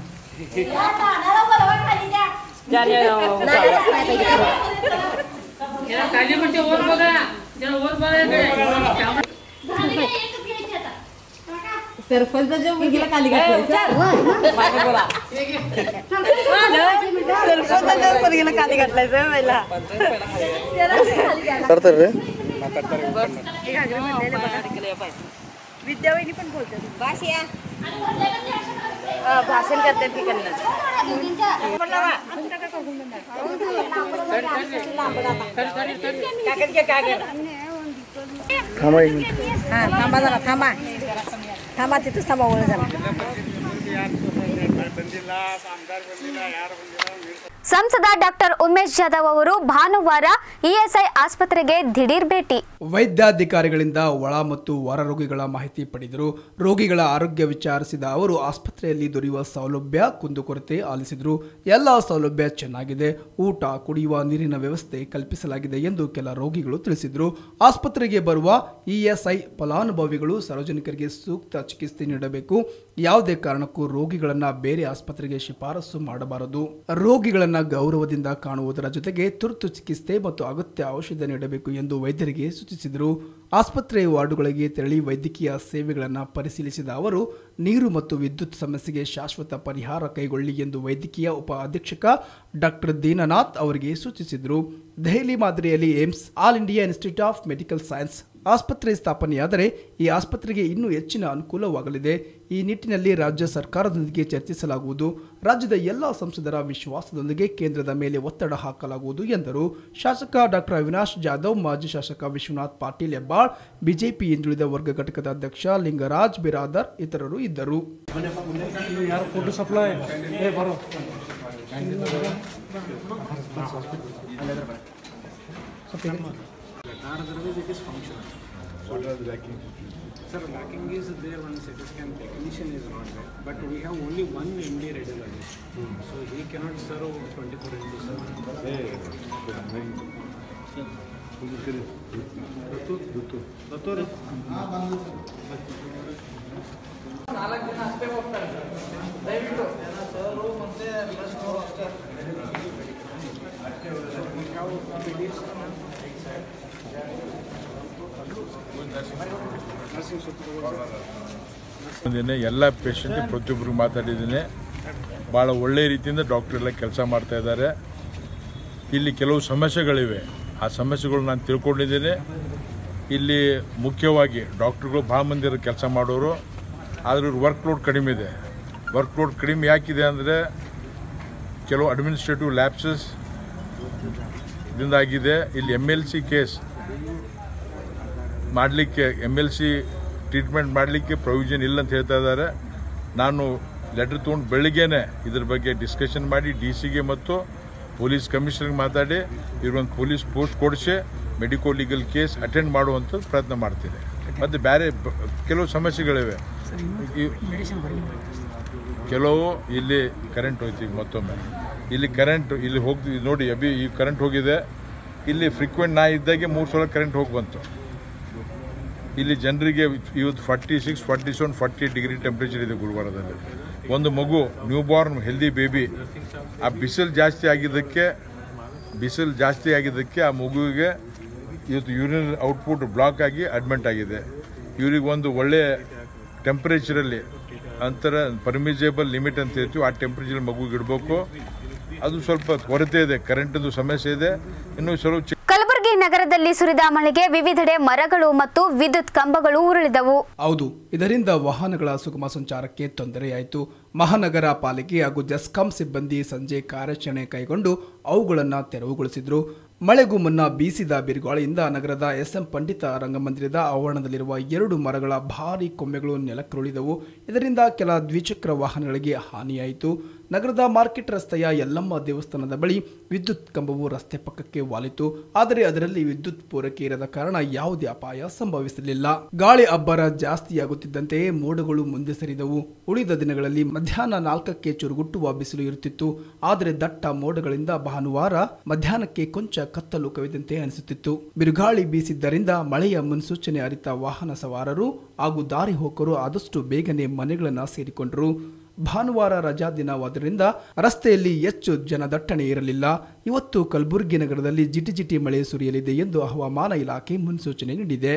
[SPEAKER 7] सरपंचाच्या मुलगीला खाली बोला सरपंचाच्या मुलगीला खाली घातलायचं पहिला विद्यावाहिनी पण बोलतात भाषा भाषण करतात तिकडनं कागद घ्या कागद हा थांबा जरा थांबा थांबा तिथंच थांबा ओळख जरा
[SPEAKER 1] ಸಂಸದ ಡಾಕ್ಟರ್ ಉಮೇಶ್ ಜಾಧವ್ ಅವರು ಭಾನುವಾರ ಇಎಸ್ಐ ಆಸ್ಪತ್ರೆಗೆ ದಿಢೀರ್ ಭೇಟಿ
[SPEAKER 2] ವೈದ್ಯಾಧಿಕಾರಿಗಳಿಂದ ಒಳ ಮತ್ತು ಹೊರ ರೋಗಿಗಳ ಮಾಹಿತಿ ಪಡೆದರು ರೋಗಿಗಳ ಆರೋಗ್ಯ ವಿಚಾರಿಸಿದ ಅವರು ಆಸ್ಪತ್ರೆಯಲ್ಲಿ ದೊರೆಯುವ ಸೌಲಭ್ಯ ಕುಂದುಕೊರತೆ ಆಲಿಸಿದರು ಎಲ್ಲ ಸೌಲಭ್ಯ ಚೆನ್ನಾಗಿದೆ ಊಟ ಕುಡಿಯುವ ನೀರಿನ ವ್ಯವಸ್ಥೆ ಕಲ್ಪಿಸಲಾಗಿದೆ ಎಂದು ಕೆಲ ರೋಗಿಗಳು ತಿಳಿಸಿದರು ಆಸ್ಪತ್ರೆಗೆ ಬರುವ ಇಎಸ್ಐ ಫಲಾನುಭವಿಗಳು ಸಾರ್ವಜನಿಕರಿಗೆ ಸೂಕ್ತ ಚಿಕಿತ್ಸೆ ನೀಡಬೇಕು ಯಾವುದೇ ಕಾರಣಕ್ಕೂ ರೋಗಿಗಳನ್ನ ಬೇರೆ ಆಸ್ಪತ್ರೆಗೆ ಶಿಫಾರಸು ಮಾಡಬಾರದು ರೋಗಿಗಳನ್ನ ಗೌರವದಿಂದ ಕಾಣುವುದರ ಜೊತೆಗೆ ತುರ್ತು ಚಿಕಿತ್ಸೆ ಮತ್ತು ಅಗತ್ಯ ಔಷಧ ನೀಡಬೇಕು ಎಂದು ವೈದ್ಯರಿಗೆ ಸೂಚಿಸಿದರು ಸೂಚಿಸಿದರು ಆಸ್ಪತ್ರೆ ವಾರ್ಡುಗಳಿಗೆ ತೆರಳಿ ವೈದ್ಯಕೀಯ ಸೇವೆಗಳನ್ನು ಪರಿಶೀಲಿಸಿದ ಅವರು ನೀರು ಮತ್ತು ವಿದ್ಯುತ್ ಸಮಸ್ಯೆಗೆ ಶಾಶ್ವತ ಪರಿಹಾರ ಕೈಗೊಳ್ಳಿ ಎಂದು ವೈದ್ಯಕೀಯ ಉಪ ಅಧೀಕ್ಷಕ ಡಾಕ್ಟರ್ ದೀನನಾಥ್ ಅವರಿಗೆ ಸೂಚಿಸಿದರು ದೆಹಲಿ ಮಾದರಿಯಲ್ಲಿ AIIMS all India institute of medical science ಆಸ್ಪತ್ರೆ ಸ್ಥಾಪನೆಯಾದರೆ ಈ ಆಸ್ಪತ್ರೆಗೆ ಇನ್ನೂ ಹೆಚ್ಚಿನ ಅನುಕೂಲವಾಗಲಿದೆ ಈ ನಿಟ್ಟಿನಲ್ಲಿ ರಾಜ್ಯ ಸರ್ಕಾರದೊಂದಿಗೆ ಚರ್ಚಿಸಲಾಗುವುದು ರಾಜ್ಯದ ಎಲ್ಲ ಸಂಸದರ ವಿಶ್ವಾಸದೊಂದಿಗೆ ಕೇಂದ್ರದ ಮೇಲೆ ಒತ್ತಡ ಹಾಕಲಾಗುವುದು ಎಂದರು ಶಾಸಕ ಡಾಕ್ಟರ್ ಅವಿನಾಶ್ ಜಾಧವ್ ಮಾಜಿ ಶಾಸಕ ವಿಶ್ವನಾಥ್ ಪಾಟೀಲ್ ಹೆಬ್ಬಾಳ್ ಬಿಜೆಪಿ ಹಿಂದುಳಿದ ವರ್ಗ ಘಟಕದ ಅಧ್ಯಕ್ಷ ಲಿಂಗರಾಜ್ ಬಿರಾದರ್ ಇತರರು ಇದ್ದರು
[SPEAKER 8] ಯಾರು ಫುಡ್ ಸಪ್ಲೈ ಏ ಬರೋ
[SPEAKER 3] Otherwise, it is functional. What was lacking? Sir, lacking is there one CT scan technician is not there, but we have only one MD radiologist. So he cannot serve 24 into 7.
[SPEAKER 9] ಬಂದಿದ್ದೇನೆ ಎಲ್ಲ patient ಪ್ರತಿಯೊಬ್ಬರು ಮಾತಾಡಿದ್ದೀನಿ ಭಾಳ ಒಳ್ಳೆಯ ರೀತಿಯಿಂದ doctor ಎಲ್ಲ ಕೆಲಸ ಮಾಡ್ತಾ ಇದ್ದಾರೆ ಇಲ್ಲಿ ಕೆಲವು ಸಮಸ್ಯೆಗಳಿವೆ ಆ ಸಮಸ್ಯೆಗಳು ನಾನು ತಿಳ್ಕೊಂಡಿದ್ದೀನಿ ಇಲ್ಲಿ ಮುಖ್ಯವಾಗಿ ಡಾಕ್ಟ್ರುಗಳು ಭಾಳ ಮಂದಿ ಕೆಲಸ ಮಾಡೋರು ಆದರೆ ಇವ್ರ ವರ್ಕ್ ಲೋಡ್ ಕಡಿಮೆ ಇದೆ ವರ್ಕ್ ಲೋಡ್ ಕಡಿಮೆ ಯಾಕಿದೆ ಅಂದರೆ ಕೆಲವು ಅಡ್ಮಿನಿಸ್ಟ್ರೇಟಿವ್ ಲ್ಯಾಬ್ಸಸ್ ಇದರಿಂದಾಗಿದೆ ಇಲ್ಲಿ ಎಮ್ ಎಲ್ ಸಿ ಕೇಸ್ ಮಾಡಲಿಕ್ಕೆ ಎಮ್ ಎಲ್ ಸಿ ಟ್ರೀಟ್ಮೆಂಟ್ ಮಾಡಲಿಕ್ಕೆ ಪ್ರೊವಿಷನ್ ಇಲ್ಲ ಅಂತ ಹೇಳ್ತಾ ಇದ್ದಾರೆ ನಾನು ಲೆಟರ್ ತೊಗೊಂಡು ಬೆಳಿಗ್ಗೆನೆ ಇದ್ರ ಬಗ್ಗೆ ಡಿಸ್ಕಷನ್ ಮಾಡಿ ಡಿ ಸಿಗೆ ಮತ್ತು ಪೊಲೀಸ್ ಕಮಿಷನರ್ಗೆ ಮಾತಾಡಿ ಇವ್ರಿಗೊಂದು ಪೊಲೀಸ್ ಪೋಸ್ಟ್ ಕೊಡಿಸಿ ಮೆಡಿಕೋ ಲೀಗಲ್ ಕೇಸ್ ಅಟೆಂಡ್ ಮಾಡುವಂಥದ್ದು ಪ್ರಯತ್ನ ಮಾಡ್ತೀನಿ ಮತ್ತು ಬೇರೆ ಬ- ಕೆಲವು ಸಮಸ್ಯೆಗಳಿವೆ ಈ- ಕೆಲವು ಇಲ್ಲಿ ಕರೆಂಟ್ ಹೋಯ್ತು ಈಗ ಮತ್ತೊಮ್ಮೆ ಇಲ್ಲಿ ಕರೆಂಟ್ ಇಲ್ಲಿ ಹೋಗ್ತಿ ನೋಡಿ ಅಭಿ ಈ ಕರೆಂಟ್ ಹೋಗಿದೆ ಇಲ್ಲಿ ಫ್ರೀಕ್ವೆಂಟ್ ನಾ ಇದ್ದಾಗೆ ಮೂರು ಸಲ ಕರೆಂಟ್ ಹೋಗಿ ಬಂತು ಇಲ್ಲಿ ಜನರಿಗೆ ಇವತ್ತು forty six forty seven forty degree temperature ಇದೆ ಗುಲ್ಬರ್ಗದಲ್ಲಿ ಒಂದು ಮಗು ನ್ಯೂ ಬಾರ್ನ್ ಹೆಲ್ದಿ ಬೇಬಿ ಆ ಬಿಸಿಲು ಜಾಸ್ತಿ ಆಗಿದ್ದಕ್ಕೆ ಬಿಸಿಲು ಜಾಸ್ತಿ ಆಗಿದ್ದಕ್ಕೆ ಆ ಮಗುವಿಗೆ ಇವತ್ತು ಯೂರಿನ್ ಔಟ್ಪುಟ್ ಬ್ಲಾಕ್ ಆಗಿ ಅಡ್ಮಿಟ್ ಆಗಿದೆ ಇವ್ರಿಗೆ ಒಂದು ಒಳ್ಳೆ ಟೆಂಪ್ರೇಚರಲ್ಲಿ ಅಂತರ ಪರ್ಮಿಸೇಬಲ್ ಲಿಮಿಟ್ ಅಂತ ಹೇಳ್ತೀವಿ ಆ ಟೆಂಪ್ರೇಚರ್ ಮಗುಗೆ ಇಡಬೇಕು ಅದು ಸ್ವಲ್ಪ ಕೊರತೆ ಇದೆ ಕರೆಂಟದು ಸಮಸ್ಯೆ ಇದೆ ಇನ್ನೂ ಸ್ವಲ್ಪ ಚಿ-
[SPEAKER 1] ಕಲಬುರಗಿ ನಗರದಲ್ಲಿ ಸುರಿದ ಮಳೆಗೆ ವಿವಿಧೆಡೆ ಮರಗಳು ಮತ್ತು ವಿದ್ಯುತ್ ಕಂಬಗಳು ಉರುಳಿದವು
[SPEAKER 2] ಹೌದು ಇದರಿಂದ ವಾಹನಗಳ ಸುಗಮ ಸಂಚಾರಕ್ಕೆ ತೊಂದರೆಯಾಯಿತು ಮಹಾನಗರ ಪಾಲಿಕೆ ಹಾಗೂ ಜೆಸ್ಕಾಂ ಸಿಬ್ಬಂದಿ ಸಂಜೆ ಕಾರ್ಯಾಚರಣೆ ಕೈಗೊಂಡು ಅವುಗಳನ್ನು ತೆರವುಗೊಳಿಸಿದ್ರು ಮಳೆಗೂ ಮುನ್ನ ಬೀಸಿದ ಬಿರುಗಾಳಿಯಿಂದ ನಗರದ ಎಸ್ಎಂ ಪಂಡಿತ ರಂಗಮಂದಿರದ ಆವರಣದಲ್ಲಿರುವ ಎರಡು ಮರಗಳ ಭಾರಿ ಕೊಂಬೆಗಳು ನೆಲಕ್ಕುರುಳಿದವು ಇದರಿಂದ ಕೆಲ ದ್ವಿಚಕ್ರ ವಾಹನಗಳಿಗೆ ಹಾನಿಯಾಯಿತು ನಗರದ ಮಾರ್ಕೆಟ್ ರಸ್ತೆಯ ಯಲ್ಲಮ್ಮ ದೇವಸ್ಥಾನದ ಬಳಿ ವಿದ್ಯುತ್ ಕಂಬವು ರಸ್ತೆ ಪಕ್ಕಕ್ಕೆ ವಾಲಿತು ಆದರೆ ಅದರಲ್ಲಿ ವಿದ್ಯುತ್ ಪೂರೈಕೆ ಇರದ ಕಾರಣ ಯಾವುದೇ ಅಪಾಯ ಸಂಭವಿಸಲಿಲ್ಲ ಗಾಳಿ ಅಬ್ಬರ ಜಾಸ್ತಿಯಾಗುತ್ತಿದ್ದಂತೆಯೇ ಮೋಡಗಳು ಮುಂದೆ ಸರಿದವು ಉಳಿದ ದಿನಗಳಲ್ಲಿ ಮಧ್ಯಾಹ್ನ ನಾಲ್ಕಕ್ಕೆ ಚುರುಗುಟ್ಟುವ ಬಿಸಿಲು ಇರುತ್ತಿತ್ತು ಆದರೆ ದಟ್ಟ ಮೋಡಗಳಿಂದ ಭಾನುವಾರ ಮಧ್ಯಾಹ್ನಕ್ಕೆ ಕೊಂಚ ಕತ್ತಲು ಕವಿದಂತೆ ಅನಿಸುತ್ತಿತ್ತು ಬಿರುಗಾಳಿ ಬೀಸಿದ್ದರಿಂದ ಮಳೆಯ ಮುನ್ಸೂಚನೆ ಅರಿತ ವಾಹನ ಸವಾರರು ಹಾಗೂ ದಾರಿ ಹೋಕರು ಆದಷ್ಟು ಬೇಗನೆ ಮನೆಗಳನ್ನು ಸೇರಿಕೊಂಡರು ಭಾನುವಾರ ರಜಾ ದಿನವಾದ್ದರಿಂದ ರಸ್ತೆಯಲ್ಲಿ ಹೆಚ್ಚು ಜನದಟ್ಟಣೆ ಇರಲಿಲ್ಲ ಇವತ್ತು ಕಲಬುರಗಿ ನಗರದಲ್ಲಿ ಜಿಟಿಜಿಟಿ ಮಳೆ ಸುರಿಯಲಿದೆ ಎಂದು ಹವಾಮಾನ ಇಲಾಖೆ ಮುನ್ಸೂಚನೆ ನೀಡಿದೆ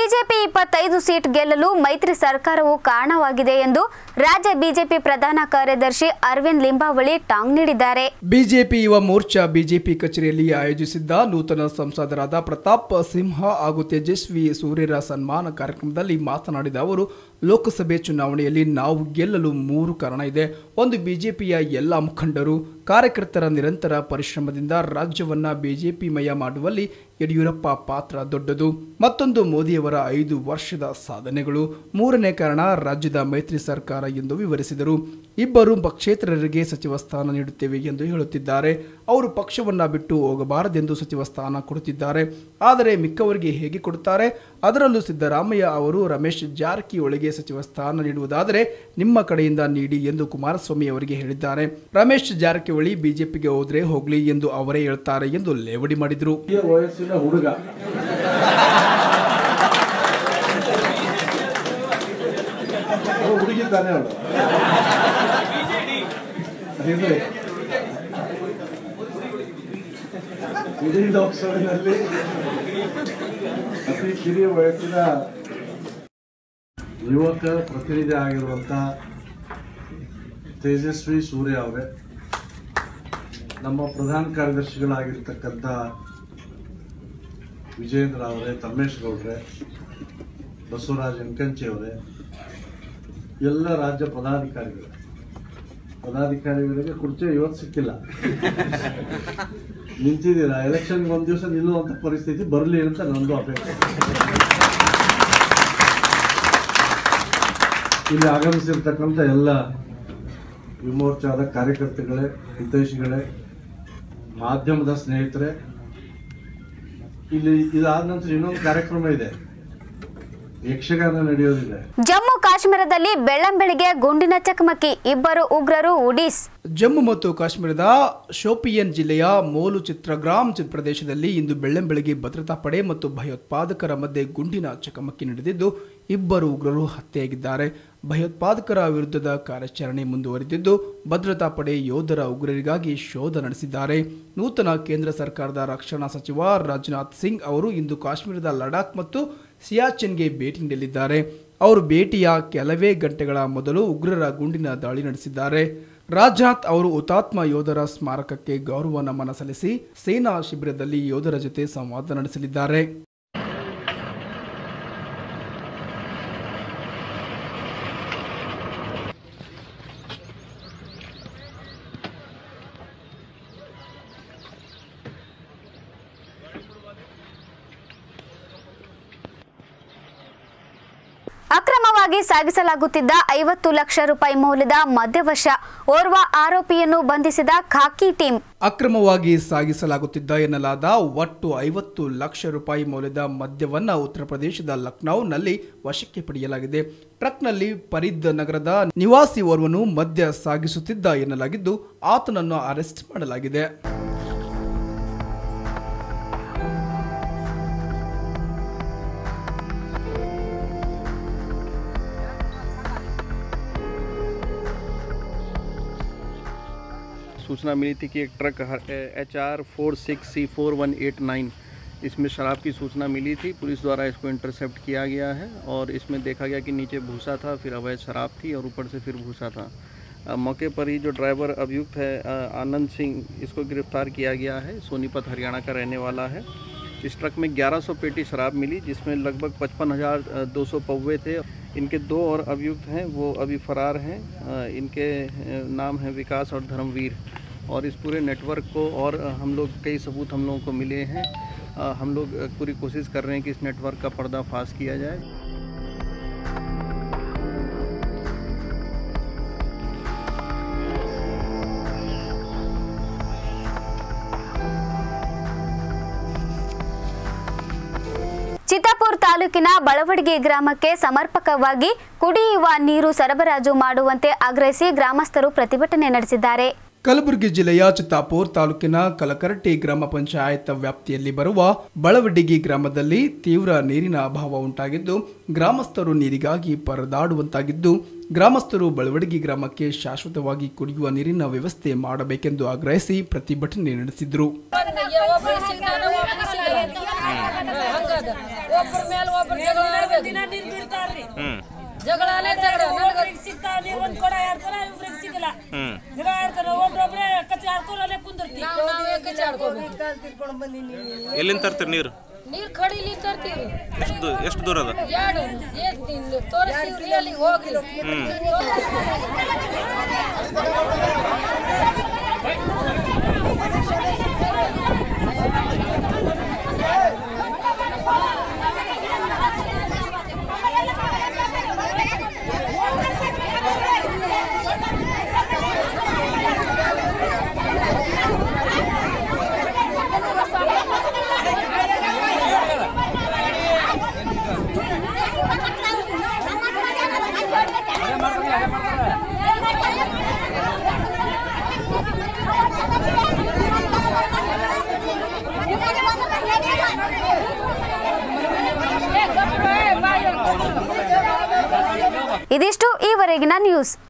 [SPEAKER 1] ಬಿಜೆಪಿ ಇಪ್ಪತ್ತೈದು ಸೀಟ್ ಗೆಲ್ಲಲು ಮೈತ್ರಿ ಸರ್ಕಾರವು ಕಾರಣವಾಗಿದೆ ಎಂದು ರಾಜ್ಯ ಬಿಜೆಪಿ ಪ್ರಧಾನ ಕಾರ್ಯದರ್ಶಿ ಅರವಿಂದ್ ಲಿಂಬಾವಳಿ ಟಾಂಗ್ ನೀಡಿದ್ದಾರೆ
[SPEAKER 2] ಬಿಜೆಪಿ ಯುವ ಮೋರ್ಚಾ ಬಿಜೆಪಿ ಕಚೇರಿಯಲ್ಲಿ ಆಯೋಜಿಸಿದ್ದ ನೂತನ ಸಂಸದರಾದ ಪ್ರತಾಪ್ ಸಿಂಹ ಹಾಗೂ ತೇಜಸ್ವಿ ಸೂರ್ಯರ ಸನ್ಮಾನ ಕಾರ್ಯಕ್ರಮದಲ್ಲಿ ಮಾತನಾಡಿದ ಅವರು ಲೋಕಸಭೆ ಚುನಾವಣೆಯಲ್ಲಿ ನಾವು ಗೆಲ್ಲಲು ಮೂರು ಕಾರಣ ಇದೆ ಒಂದು ಬಿಜೆಪಿಯ ಎಲ್ಲ ಮುಖಂಡರು ಕಾರ್ಯಕರ್ತರ ನಿರಂತರ ಪರಿಶ್ರಮದಿಂದ ರಾಜ್ಯವನ್ನ ಬಿಜೆಪಿ ಮಯ ಮಾಡುವಲ್ಲಿ ಯಡಿಯೂರಪ್ಪ ಪಾತ್ರ ದೊಡ್ಡದು ಮತ್ತೊಂದು ಮೋದಿಯವರ ಐದು ವರ್ಷದ ಸಾಧನೆಗಳು ಮೂರನೇ ಕಾರಣ ರಾಜ್ಯದ ಮೈತ್ರಿ ಸರ್ಕಾರ ಎಂದು ವಿವರಿಸಿದರು ಇಬ್ಬರು ಪಕ್ಷೇತರರಿಗೆ ಸಚಿವ ಸ್ಥಾನ ನೀಡುತ್ತೇವೆ ಎಂದು ಹೇಳುತ್ತಿದ್ದಾರೆ ಅವರು ಪಕ್ಷವನ್ನ ಬಿಟ್ಟು ಹೋಗಬಾರದೆಂದು ಸಚಿವ ಸ್ಥಾನ ಕೊಡುತ್ತಿದ್ದಾರೆ ಆದರೆ ಮಿಕ್ಕವರಿಗೆ ಹೇಗೆ ಕೊಡುತ್ತಾರೆ ಅದರಲ್ಲೂ ಸಿದ್ದರಾಮಯ್ಯ ಅವರು ರಮೇಶ್ ಜಾರಕಿಹೊಳಿಗೆ ಸಚಿವ ಸ್ಥಾನ ನೀಡುವುದಾದರೆ ನಿಮ್ಮ ಕಡೆಯಿಂದ ನೀಡಿ ಎಂದು ಕುಮಾರಸ್ವಾಮಿ ಅವರಿಗೆ ಹೇಳಿದ್ದಾರೆ ರಮೇಶ್ ಜಾರಕಿಹೊಳಿ ಬಿಜೆಪಿಗೆ ಹೋದ್ರೆ ಹೋಗ್ಲಿ ಎಂದು ಅವರೇ ಹೇಳ್ತಾರೆ ಎಂದು ಲೇವಡಿ ಮಾಡಿದರು
[SPEAKER 8] ಈ ವಯಸ್ಸಿನ ಹುಡುಗ ಅವ್ರು ಹುಡುಗಿ ತಾನೇ ಅವಳು ಇದು ಇಡೀ ಲೋಕಸಭೆಯಲ್ಲಿ ಅತಿ ಕಿರಿಯ ವಯಸ್ಸಿನ ಯುವಕ ಪ್ರತಿನಿಧಿ ಆಗಿರುವಂಥ ತೇಜಸ್ವಿ ಸೂರ್ಯ ಅವರೇ ನಮ್ಮ ಪ್ರಧಾನ ಕಾರ್ಯದರ್ಶಿಗಳಾಗಿರ್ತಕ್ಕಂಥ ವಿಜೇಂದ್ರ ಅವರೇ ತಮ್ಮೇಶ್ ಗೌಡ್ರೆ ಬಸವರಾಜ್ ಎಂಕಂಚಿ ಅವರೇ ಎಲ್ಲ ರಾಜ್ಯ ಪದಾಧಿಕಾರಿಗಳು ಪದಾಧಿಕಾರಿಗಳಿಗೆ ಕುರ್ಚಿ ಇವತ್ತು ಸಿಕ್ಕಿಲ್ಲ ನಿಂತಿದ್ದೀರಾ ಎಲೆಕ್ಷನ್ಗೆ ಒಂದು ದಿವಸ ನಿಲ್ಲುವಂಥ ಪರಿಸ್ಥಿತಿ ಬರಲಿ ಅಂತ ನಂದು ಅಪೇಕ್ಷೆ ಇಲ್ಲಿ ಆಗಮಿಸಿರ್ತಕ್ಕಂಥ ಎಲ್ಲ ವಿಮೋರ್ಚಾದ ಕಾರ್ಯಕರ್ತಗಳೇ ಹಿತೈಷಿಗಳೇ ಮಾಧ್ಯಮದ ಸ್ನೇಹಿತರೆ ಇಲ್ಲಿ ಇದಾದ ನಂತರ ಇನ್ನೊಂದು ಕಾರ್ಯಕ್ರಮ ಇದೆ ಯಕ್ಷಗಾನ ನಡೆಯೋದಿದೆ
[SPEAKER 1] ಜಮ್ಮು ಕಾಶ್ಮೀರದಲ್ಲಿ ಬೆಳ್ಳಂಬೆಳಿಗ್ಗೆ ಗುಂಡಿನ ಚಕಮಕಿ ಇಬ್ಬರು ಉಗ್ರರು ಉಡೀಸ್
[SPEAKER 2] ಜಮ್ಮು ಮತ್ತು ಕಾಶ್ಮೀರದ ಶೋಪಿಯನ್ ಜಿಲ್ಲೆಯ ಮೋಲು ಚಿತ್ರಗ್ರಾಮ್ ಚಿ- ಪ್ರದೇಶದಲ್ಲಿ ಇಂದು ಬೆಳ್ಳಂಬೆಳಗ್ಗೆ ಭದ್ರತಾ ಪಡೆ ಮತ್ತು ಭಯೋತ್ಪಾದಕರ ಮಧ್ಯೆ ಗುಂಡಿನ ಚಕಮಕಿ ನಡೆದಿದ್ದು ಇಬ್ಬರು ಉಗ್ರರು ಹತ್ಯೆಯಾಗಿದ್ದಾರೆ ಭಯೋತ್ಪಾದಕರ ವಿರುದ್ಧದ ಕಾರ್ಯಾಚರಣೆ ಮುಂದುವರೆದಿದ್ದು ಭದ್ರತಾ ಪಡೆ ಯೋಧರ ಉಗ್ರರಿಗಾಗಿ ಶೋಧ ನಡೆಸಿದ್ದಾರೆ ನೂತನ ಕೇಂದ್ರ ಸರ್ಕಾರದ ರಕ್ಷಣಾ ಸಚಿವ ರಾಜನಾಥ್ ಸಿಂಗ್ ಅವರು ಇಂದು ಕಾಶ್ಮೀರದ ಲಡಾಖ್ ಮತ್ತು ಸಿಯಾಚಿನ್ಗೆ ಭೇಟಿ ನೀಡಲಿದ್ದಾರೆ ಅವರು ಭೇಟಿಯ ಕೆಲವೇ ಗಂಟೆಗಳ ಮೊದಲು ಉಗ್ರರ ಗುಂಡಿನ ದಾಳಿ ನಡೆಸಿದ್ದಾರೆ ರಾಜನಾಥ್ ಅವರು ಹುತಾತ್ಮ ಯೋಧರ ಸ್ಮಾರಕಕ್ಕೆ ಗೌರವ ನಮನ ಸಲ್ಲಿಸಿ ಸೇನಾ ಶಿಬಿರದಲ್ಲಿ ಯೋಧರ ಜೊತೆ ಸಂವಾದ ನಡೆಸಲಿದ್ದಾರೆ
[SPEAKER 1] ಅಕ್ರಮವಾಗಿ ಸಾಗಿಸಲಾಗುತ್ತಿದ್ದ ಐವತ್ತು ಲಕ್ಷ ರೂಪಾಯಿ ಮೌಲ್ಯದ ಮದ್ಯವಶ ಓರ್ವ ಆರೋಪಿಯನ್ನು ಬಂಧಿಸಿದ ಖಾಕಿ ಟೀಮ್
[SPEAKER 2] ಅಕ್ರಮವಾಗಿ ಸಾಗಿಸಲಾಗುತ್ತಿದ್ದ ಎನ್ನಲಾದ ಒಟ್ಟು ಐವತ್ತು ಲಕ್ಷ ರೂಪಾಯಿ ಮೌಲ್ಯದ ಮದ್ಯವನ್ನ ಉತ್ತರ ಪ್ರದೇಶದ ಲಕ್ನೌನಲ್ಲಿ ವಶಕ್ಕೆ ಪಡೆಯಲಾಗಿದೆ ಟ್ರಕ್ನಲ್ಲಿ ಫರೀದ್ ನಗರದ ನಿವಾಸಿ ಓರ್ವನು ಮದ್ಯ ಸಾಗಿಸುತ್ತಿದ್ದ ಎನ್ನಲಾಗಿದ್ದು ಆತನನ್ನು ಅರೆಸ್ಟ್ ಮಾಡಲಾಗಿದೆ
[SPEAKER 10] सूचना मिली थी कि एक truck H R four six C four one eight nine इसमें शराब की सूचना मिली थी पुलिस द्वारा इसको इंटरसेप्ट किया गया है और इसमें देखा गया कि नीचे भूसा था फिर अवैध शराब थी और ऊपर से फिर भूसा था अ, मौके पर ही जो ड्राइवर अभियुक्त है अ, आनंद सिंह इसको गिरफ्तार किया गया है सोनीपत हरियाणा का रहने वाला है इस ट्रक में 1100 पेटी शराब मिली जिसमें लगभग पचपन हज़ार दो सौ पौवे थे इनके दो और अभियुक्त हैं वो अभी फरार हैं अ, इनके अ, नाम है विकास और धर्मवीर और इस पूरे नेटवर्क को और अ, हम लोग कई सबूत हम लोगों को मिले हैं अ, हम लोग अ, पूरी कोशिश कर रहे हैं कि इस नेटवर्क का पर्दाफाश किया जाए
[SPEAKER 1] ಚಿತ್ತಾಪುರ್ ತಾಲೂಕಿನ ಬಳವಡಿಗೆ ಗ್ರಾಮಕ್ಕೆ ಸಮರ್ಪಕವಾಗಿ ಕುಡಿಯುವ ನೀರು ಸರಬರಾಜು ಮಾಡುವಂತೆ ಆಗ್ರಹಿಸಿ ಗ್ರಾಮಸ್ಥರು ಪ್ರತಿಭಟನೆ ನಡೆಸಿದ್ದಾರೆ
[SPEAKER 2] ಕಲಬುರಗಿ ಜಿಲ್ಲೆಯ ಚಿತ್ತಾಪುರ್ ತಾಲೂಕಿನ ಕಲಕರಟ್ಟಿ ಗ್ರಾಮ ಪಂಚಾಯತ್ ವ್ಯಾಪ್ತಿಯಲ್ಲಿ ಬರುವ ಬಳವಡ್ಡಿಗಿ ಗ್ರಾಮದಲ್ಲಿ ತೀವ್ರ ನೀರಿನ ಅಭಾವ ಉಂಟಾಗಿದ್ದು ಗ್ರಾಮಸ್ಥರು ನೀರಿಗಾಗಿ ಪರದಾಡುವಂತಾಗಿದ್ದು ಗ್ರಾಮಸ್ಥರು ಬಳವಡಿಗಿ ಗ್ರಾಮಕ್ಕೆ ಶಾಶ್ವತವಾಗಿ ಕುಡಿಯುವ ನೀರಿನ ವ್ಯವಸ್ಥೆ ಮಾಡಬೇಕೆಂದು ಆಗ್ರಹಿಸಿ ಪ್ರತಿಭಟನೆ ನಡೆಸಿದರು
[SPEAKER 6] ನಮಗೆ ಒಬ್ರಿಗೆ ಸಿಗ್ತಾನೆ ಒಬ್ರಿಗೆ ಸಿಗಲ್ಲ ಹಂಗದ ಒಬ್ರ ಮೇಲೆ ಒಬ್ರು ಜಗಳ ಆಡ್ಬೇಕು. ದಿನ ನೀರು ಬಿಡ್ತಾರ್ರಿ ಜಗಳನೇ ಜಗಳ ನನಗೆ ಸಿಗ್ತಾನೆ ಒಂದ್ ಕೊಡ ಆಡ್ತಾರ ಇವ್ರಿಗೆ ಸಿಗಲ್ಲ ಜಗಳ ಆಡ್ತಾರ ಒಬ್ರೊಬ್ರೆ ಕಚ್ಚಿ ಆಡ್ಕೊಂಡು ಅಲ್ಲೇ ಕುಂದಿರ್ತೀವಿ ನಾವೇ ಕಚ್ಚಿ ಆಡ್ಕೋಬೇಕು
[SPEAKER 11] ಎಲ್ಲಿಂದ ತರ್ತೀರಿ ನೀರು
[SPEAKER 6] ನೀರ್ ಕಡಿಲಿ ತರ್ತೀವಿ
[SPEAKER 11] ಎಷ್ಟು ದೂ- ಎಷ್ಟು ದೂರ ಅದ
[SPEAKER 6] ಎರಡು ಏನ್ ತಿಂದು ತೋರಿಸ್ತೀವ್ರಿ ಅಲ್ಲಿಗೆ ಹೋಗ್ರಿ
[SPEAKER 1] ಇದಿಷ್ಟು ಈವರೆಗಿನ ನ್ಯೂಸ್